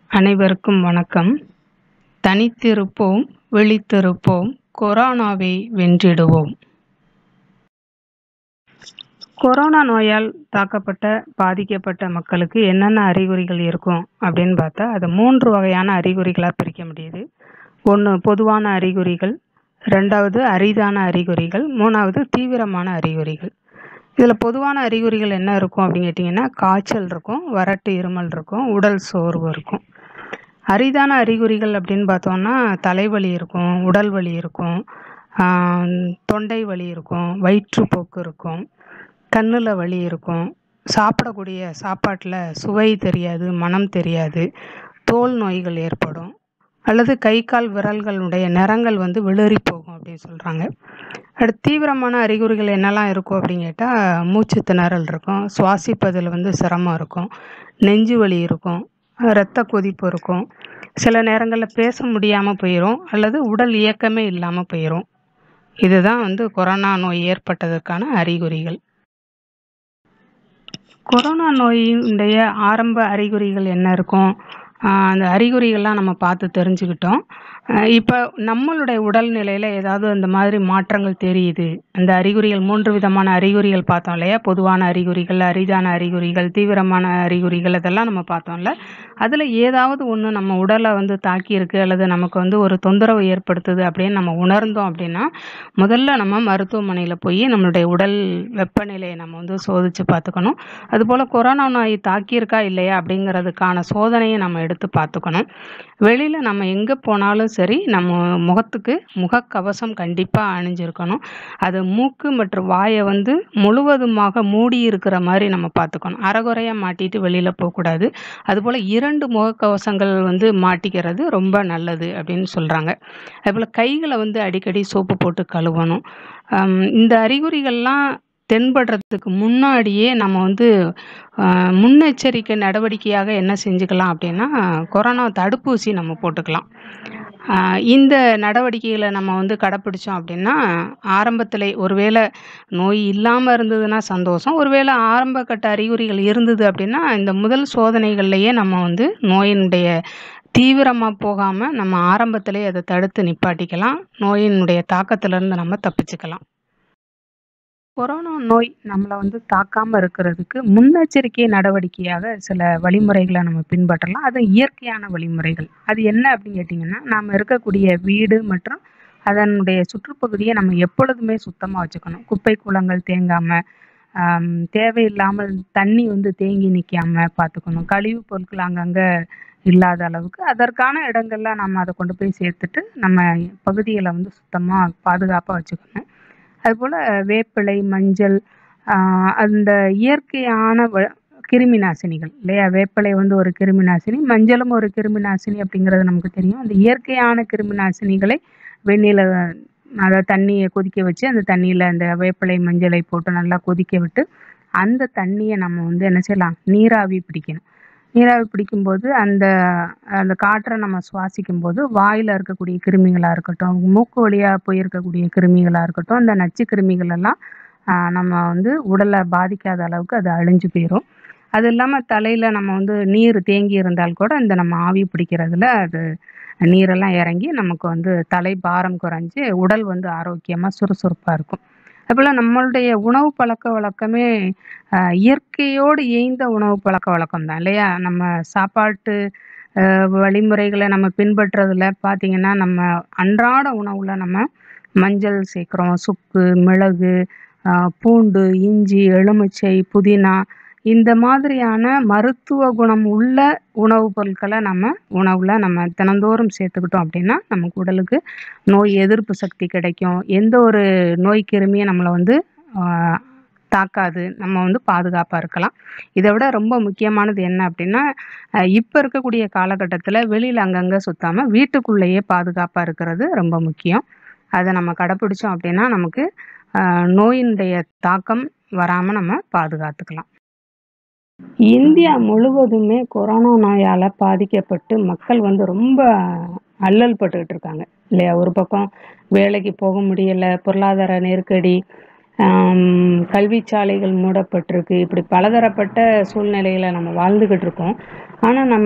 அனைவருக்கும் வணக்கம் தனித்திருப்போம் விழித்திருப்போம் கொரோனாவை வென்றிடுவோம் கொரோனா நோயால் தாக்கப்பட்ட பாதிக்கப்பட்ட மக்களுக்கு என்னென்ன அறிகுறிகள் இருக்கும் அப்படின்னு பார்த்தா அதை மூன்று வகையான அறிகுறிகளாக பிரிக்க முடியுது ஒன்று பொதுவான அறிகுறிகள் ரெண்டாவது அரிதான அறிகுறிகள் மூணாவது தீவிரமான அறிகுறிகள் இதில் பொதுவான அறிகுறிகள் என்ன இருக்கும் அப்படின்னு கேட்டிங்கன்னா காய்ச்சல் இருக்கும் வறட்டு இருமல் இருக்கும் உடல் சோர்வு இருக்கும் அரிதான அறிகுறிகள் அப்படின்னு பார்த்தோம்னா தலைவலி இருக்கும் உடல் வலி இருக்கும் ஆஹ் தொண்டை வலி இருக்கும் வயிற்றுப்போக்கு இருக்கும் கண்ணில் வலி இருக்கும் சாப்பிடக்கூடிய சாப்பாட்டில் சுவை தெரியாது மனம் தெரியாது தோல் நோய்கள் ஏற்படும் அல்லது கை கால் விரல்களுடைய நிறங்கள் வந்து வெளிரி போகும் அப்படின்னு சொல்கிறாங்க அடுத்து தீவிரமான அறிகுறிகள் என்னெல்லாம் இருக்கும் அப்படின்னு கேட்டால் மூச்சு திணறல் இருக்கும் சுவாசிப்பதில் வந்து சிரமம் இருக்கும் நெஞ்சு வலி இருக்கும் இரத்த கொதிப்பு இருக்கும் சில நேரங்களில் பேச முடியாமல் போயிடும் அல்லது உடல் இயக்கமே இல்லாமல் போயிடும் இதுதான் வந்து கொரோனா நோய் ஏற்பட்டதற்கான அறிகுறிகள் கொரோனா நோயினுடைய ஆரம்ப அறிகுறிகள் என்ன இருக்கும் ஆஹ் அந்த அறிகுறிகள்லாம் நம்ம பார்த்து தெரிஞ்சுக்கிட்டோம் இப்போ நம்மளுடைய உடல்நிலையில் ஏதாவது அந்த மாதிரி மாற்றங்கள் தெரியுது அந்த அறிகுறிகள் மூன்று விதமான அறிகுறிகள் பார்த்தோம் இல்லையா பொதுவான அறிகுறிகள் அரிதான அறிகுறிகள் தீவிரமான அறிகுறிகள் இதெல்லாம் நம்ம பார்த்தோம்ல அதில் ஏதாவது ஒன்று நம்ம உடலை வந்து தாக்கியிருக்கு அல்லது நமக்கு வந்து ஒரு தொந்தரவு ஏற்படுத்துது அப்படின்னு நம்ம உணர்ந்தோம் அப்படின்னா முதல்ல நம்ம மருத்துவமனையில் போய் நம்மளுடைய உடல் வெப்பநிலையை நம்ம வந்து சோதித்து பார்த்துக்கணும் அதுபோல் கொரோனா நோய் தாக்கியிருக்கா இல்லையா அப்படிங்கிறதுக்கான சோதனையை நம்ம எடுத்து பார்த்துக்கணும் வெளியில் நம்ம எங்கே போனாலும் சரி நம்ம முகத்துக்கு முகக்கவசம் கண்டிப்பாக அணிஞ்சிருக்கணும் அது மூக்கு மற்றும் வாயை வந்து முழுவதுமாக மூடி இருக்கிற மாதிரி நம்ம பார்த்துக்கணும் அரைகுறையாக மாட்டிட்டு வெளியில் போகக்கூடாது அதுபோல் இரண்டு முகக்கவசங்கள் வந்து மாட்டிக்கிறது ரொம்ப நல்லது அப்படின்னு சொல்கிறாங்க அதுபோல் கைகளை வந்து அடிக்கடி சோப்பு போட்டு கழுவணும் இந்த அறிகுறிகள்லாம் தென்படுறதுக்கு முன்னாடியே நம்ம வந்து முன்னெச்சரிக்கை நடவடிக்கையாக என்ன செஞ்சுக்கலாம் அப்படின்னா கொரோனா தடுப்பூசி நம்ம போட்டுக்கலாம் இந்த நடவடிக்கைகளை நம்ம வந்து கடைப்பிடிச்சோம் அப்படின்னா ஆரம்பத்தில் ஒருவேளை நோய் இல்லாமல் இருந்ததுன்னா சந்தோஷம் ஒருவேளை ஆரம்ப கட்ட அறிகுறிகள் இருந்தது அப்படின்னா இந்த முதல் சோதனைகள்லையே நம்ம வந்து நோயினுடைய தீவிரமாக போகாமல் நம்ம ஆரம்பத்திலே அதை தடுத்து நிப்பாட்டிக்கலாம் நோயினுடைய தாக்கத்திலிருந்து நம்ம தப்பிச்சுக்கலாம் கொரோனா நோய் நம்மளை வந்து தாக்காமல் இருக்கிறதுக்கு முன்னெச்சரிக்கை நடவடிக்கையாக சில வழிமுறைகளை நம்ம பின்பற்றலாம் அது இயற்கையான வழிமுறைகள் அது என்ன அப்படின்னு கேட்டிங்கன்னா நாம் இருக்கக்கூடிய வீடு மற்றும் அதனுடைய சுற்றுப்பகுதியை நம்ம எப்பொழுதுமே சுத்தமாக வச்சுக்கணும் குப்பை குளங்கள் தேங்காமல் தேவையில்லாமல் தண்ணி வந்து தேங்கி நிற்காமல் பார்த்துக்கணும் கழிவு பொருட்கள் அங்கங்கே இல்லாத அளவுக்கு அதற்கான இடங்கள்ல நம்ம அதை கொண்டு போய் சேர்த்துட்டு நம்ம பகுதிகளை வந்து சுத்தமாக பாதுகாப்பாக வச்சுக்கணும் அதுபோல் வேப்பிலை மஞ்சள் அந்த இயற்கையான வ கிருமி நாசினிகள் இல்லையா வேப்பிலை வந்து ஒரு கிருமி நாசினி மஞ்சளும் ஒரு கிருமி நாசினி அப்படிங்கிறது நமக்கு தெரியும் அந்த இயற்கையான கிருமி நாசினிகளை வெந்நில அதை தண்ணியை கொதிக்க வச்சு அந்த தண்ணியில் அந்த வேப்பிலை மஞ்சளை போட்டு நல்லா கொதிக்க விட்டு அந்த தண்ணியை நம்ம வந்து என்ன செய்யலாம் நீராவி பிடிக்கணும் நீராவி பிடிக்கும்போது அந்த அந்த காற்றை நம்ம சுவாசிக்கும் போது வாயில் இருக்கக்கூடிய கிருமிகளாக இருக்கட்டும் மூக்கு வழியாக போயிருக்கக்கூடிய கிருமிகளாக இருக்கட்டும் அந்த நச்சு கிருமிகள் எல்லாம் நம்ம வந்து உடலை பாதிக்காத அளவுக்கு அது அழிஞ்சு போயிடும் அது இல்லாமல் தலையில் நம்ம வந்து நீர் தேங்கி இருந்தால் கூட இந்த நம்ம ஆவி பிடிக்கிறதுல அது நீரெல்லாம் இறங்கி நமக்கு வந்து தலை பாரம் குறைஞ்சி உடல் வந்து ஆரோக்கியமாக சுறுசுறுப்பாக இருக்கும் அதுபோல் நம்மளுடைய உணவு பழக்க வழக்கமே இயற்கையோடு இயைந்த உணவு பழக்க வழக்கம் தான் இல்லையா நம்ம சாப்பாட்டு வழிமுறைகளை நம்ம பின்பற்றுறதுல பார்த்திங்கன்னா நம்ம அன்றாட உணவில் நம்ம மஞ்சள் சேர்க்குறோம் சுக்கு மிளகு பூண்டு இஞ்சி எலுமிச்சை புதினா இந்த மாதிரியான மருத்துவ குணம் உள்ள உணவுப் பொருட்களை நம்ம உணவில் நம்ம தினந்தோறும் சேர்த்துக்கிட்டோம் அப்படின்னா நமக்கு உடலுக்கு நோய் எதிர்ப்பு சக்தி கிடைக்கும் எந்த ஒரு நோய் கிருமியும் நம்மளை வந்து தாக்காது நம்ம வந்து பாதுகாப்பாக இருக்கலாம் இதை விட ரொம்ப முக்கியமானது என்ன அப்படின்னா இப்போ இருக்கக்கூடிய காலகட்டத்தில் வெளியில் அங்கங்கே சுற்றாமல் வீட்டுக்குள்ளேயே பாதுகாப்பாக இருக்கிறது ரொம்ப முக்கியம் அதை நம்ம கடைப்பிடிச்சோம் அப்படின்னா நமக்கு நோயினுடைய தாக்கம் வராமல் நம்ம பாதுகாத்துக்கலாம் இந்தியா முழுவதுமே கொரோனா நோயால் பாதிக்கப்பட்டு மக்கள் வந்து ரொம்ப அல்லல் பட்டுக்கிட்டு இருக்காங்க இல்லையா ஒரு பக்கம் வேலைக்கு போக முடியலை பொருளாதார நெருக்கடி கல்வி சாலைகள் மூடப்பட்டிருக்கு இப்படி பலதரப்பட்ட சூழ்நிலையில் நம்ம வாழ்ந்துக்கிட்டு இருக்கோம் ஆனால் நம்ம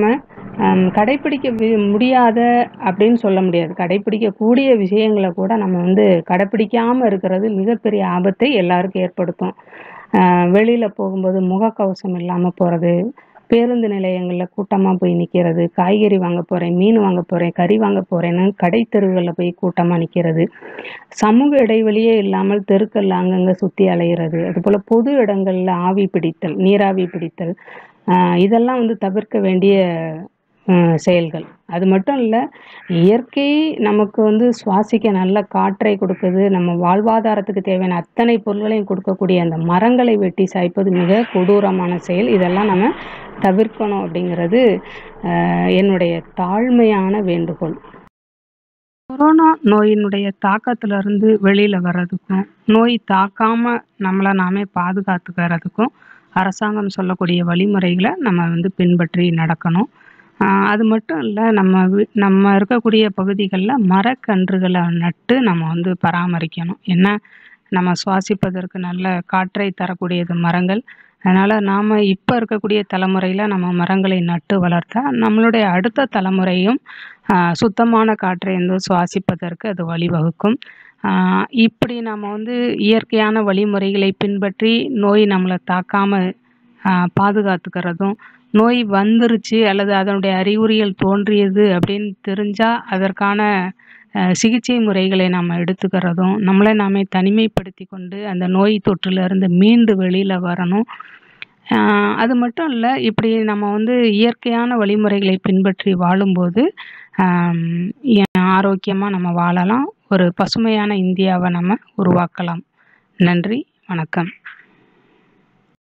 அம், கடைப்பிடிக்க வி- முடியாத அப்படின்னு சொல்ல முடியாது கடைப்பிடிக்கக்கூடிய விஷயங்களை கூட நம்ம வந்து கடைப்பிடிக்காம இருக்கிறது மிகப்பெரிய ஆபத்தை எல்லாருக்கும் ஏற்படுத்தும் அஹ், வெளியில போகும்போது முகக்கவசம் இல்லாம போறது பேருந்து நிலையங்கள்ல கூட்டமா போய் நிக்கிறது காய்கறி வாங்க போறேன் மீன் வாங்க போறேன் கறி வாங்க போறேன்னு கடை தெருவுகளில் போய் கூட்டமா நிக்கிறது சமூக இடைவெளியே இல்லாமல் தெருக்கள்ல அங்கங்க சுத்தி அலையிறது அதுபோல பொது இடங்கள்ல ஆவி பிடித்தல் நீராவி பிடித்தல் ஆஹ் இதெல்லாம் வந்து தவிர்க்க வேண்டிய ஆஹ் செயல்கள் அது மட்டும் இல்ல இயற்கை நமக்கு வந்து சுவாசிக்க நல்ல காற்றை கொடுக்குது நம்ம வாழ்வாதாரத்துக்கு தேவையான அத்தனை பொருள்களையும் கொடுக்கக்கூடிய அந்த மரங்களை வெட்டி சாய்ப்பது மிக கொடூரமான செயல் இதெல்லாம் நம்ம தவிர்க்கணும் அப்படிங்கிறது ஆஹ் என்னுடைய தாழ்மையான வேண்டுகோள் கொரோனா நோயினுடைய தாக்கத்துல இருந்து வெளியில வர்றதுக்கும் நோய் தாக்காம நம்மளை நாமே பாதுகாத்துக்கிறதுக்கும் அரசாங்கம் சொல்லக்கூடிய வழிமுறைகளை நம்ம வந்து பின்பற்றி நடக்கணும் ஆஹ் அது மட்டும் இல்லை நம்ம வீ- நம்ம இருக்கக்கூடிய பகுதிகளில் மரக்கன்றுகளை நட்டு நம்ம வந்து பராமரிக்கணும் ஏன்னா நம்ம சுவாசிப்பதற்கு நல்ல காற்றை தரக்கூடியது மரங்கள் அதனால நாம இப்போ இருக்கக்கூடிய தலைமுறையில நம்ம மரங்களை நட்டு வளர்த்தா நம்மளுடைய அடுத்த தலைமுறையும் ஆஹ் சுத்தமான காற்றை வந்து சுவாசிப்பதற்கு அது வழிவகுக்கும் ஆஹ் இப்படி நம்ம வந்து இயற்கையான வழிமுறைகளை பின்பற்றி நோய் நம்மளை தாக்காம ஆஹ் பாதுகாத்துக்கிறதும் நோய் வந்துருச்சு அல்லது அதனுடைய அறிகுறிகள் தோன்றியது அப்படின்னு தெரிஞ்சா அதற்கான அஹ், சிகிச்சை முறைகளை நாம் எடுத்துக்கிறதும் நம்மளை நாமே தனிமைப்படுத்தி கொண்டு அந்த நோய் தொற்றிலிருந்து மீண்டு வெளியில வரணும் ஆஹ் அது மட்டும் இல்லை இப்படி நம்ம வந்து இயற்கையான வழிமுறைகளை பின்பற்றி வாழும்போது ஆம், எ- ஆரோக்கியமா நம்ம வாழலாம் ஒரு பசுமையான இந்தியாவை நம்ம உருவாக்கலாம் நன்றி வணக்கம்